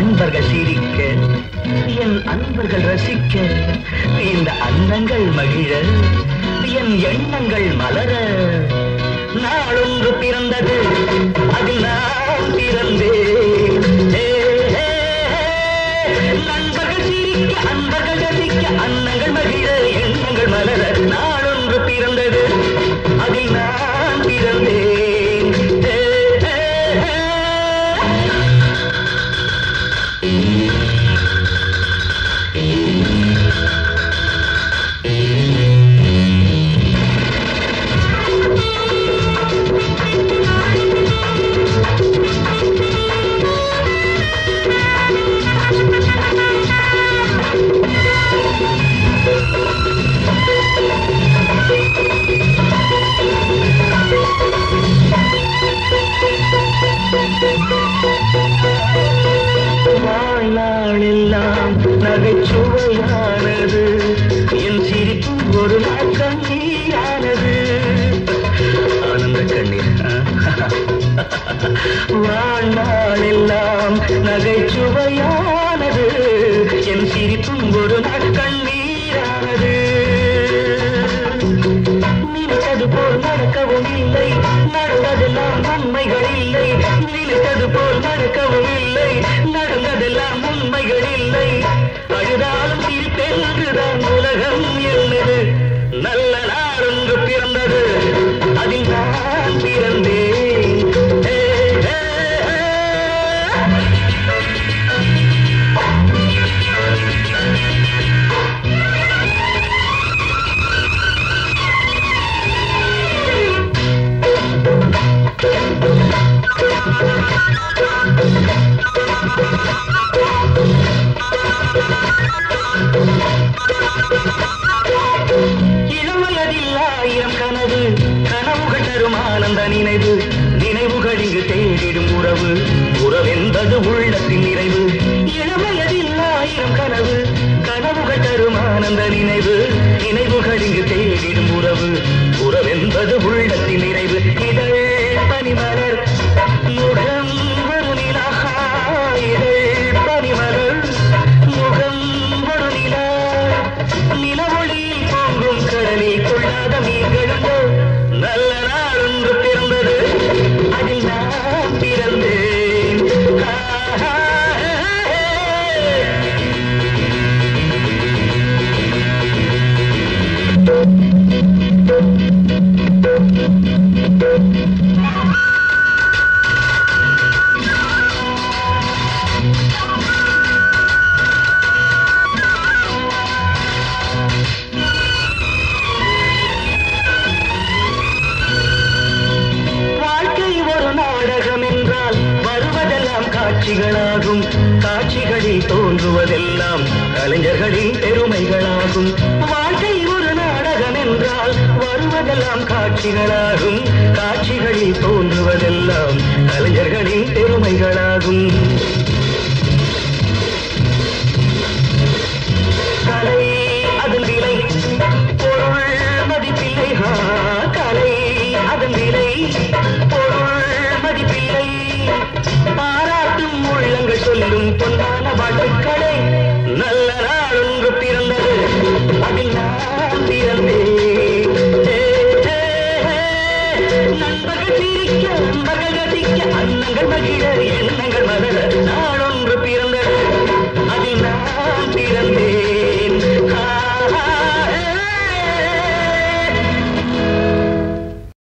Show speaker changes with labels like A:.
A: நண்பர்கள் சிரிக்க என் அன்பர்கள் ரசிக்க இந்த அன்னங்கள் மகிழ என் எண்ணங்கள் மலர நாளொன்று பிறந்தது அதில் நான் பிறந்தேன் ஏ, ஏ, ஏ. நண்பர்கள் சிரிக்க அன்பர்கள் ரசிக்க அன்னங்கள் மகிழ எண்ணங்கள் மலர நாளொன்று பிறந்தது அதில் நான் பிறந்தேன் ஏ, ஏ, ஏ. வாழ்நாளெல்லாம் நகைச்சுவையானது என் சிரிப்பு ஒரு நாள் கண்ணீரானது ஆனந்த கண்ணீர் வாழ்நாளெல்லாம் நகைச்சுவையானது என் சிரிப்பும் ஒரு நாள் கண்ணீரானது நினைத்தது போல் நடக்கவும் இல்லை நடந்ததெல்லாம் நன்மைகள் இல்லை நினைத்தது போல் நடக்கவும் இல்லை நடந்ததெல்லாம் உண்மைகள் இல்லை அழுதாலும் சிரிப்பென்றுதான் உலகம் என்னது நல்ல நாள் ஒன்று பிறந்தது அதில் நான் பிறந்தேன் ஏ, ஏ, ஏ. இளமலதில் ஆயிரம் கனவு கனவுகள் தரும் ஆனந்த நினைவு நினைவுகள் இங்கு தேடிடும் உறவு உறவென்பது உள்ளத்தின் நிறைவு இளமலதில் ஆயிரம் கனவு கனவுகள் தரும் ஆனந்த நினைவு நினைவுகள் இங்கு தேடிடும் உறவு உறவென்பது உள்ளத்தின் நிறைவு இதழ் பனிமலர் முகம் ஒரு நிலா இதழ் பனிமலர் முகம் ஒரு நிலா நிலவொளியில் பொங்கும் கடலில் கொள்ளாத மீன்களுண்டோ நல்ல நாள் ஒன்று பிறந்தது அதில் நான் பிறந்தேன் ஆஹா, வாழ்க்கை ஒரு நாடகம் என்றால் வருவதெல்லாம் காட்சிகளாகும் காட்சிகளில் தோன்றுவதெல்லாம் கலைஞர்களின் பெருமைகளாகும் வாழ்க்கை ஒரு நாடகம் என்றால் வருவதெல்லாம் காட்சிகளாகும் காட்சிகளில் தோன்றுவதெல்லாம் கலைஞர்களின் பெருமைகளாகும் கலை அதன் விலை பொருள் மதிப்பில்லை ஆ, கலை அதன் விலை பொருள் மதிப்பில்லை பாராட்டும் உள்ளங்கள் சொல்லும் பொன்னான வாழ்த்துக்களே நல்ல நாள் ஒன்று பிறந்தது அதில் நான் பிறந்தேன் ஏ, ஏ, ஏ. நண்பர்கள் சிரிக்க நண்பர்கள் ரசிக்க அன்னங்கள் மகிழ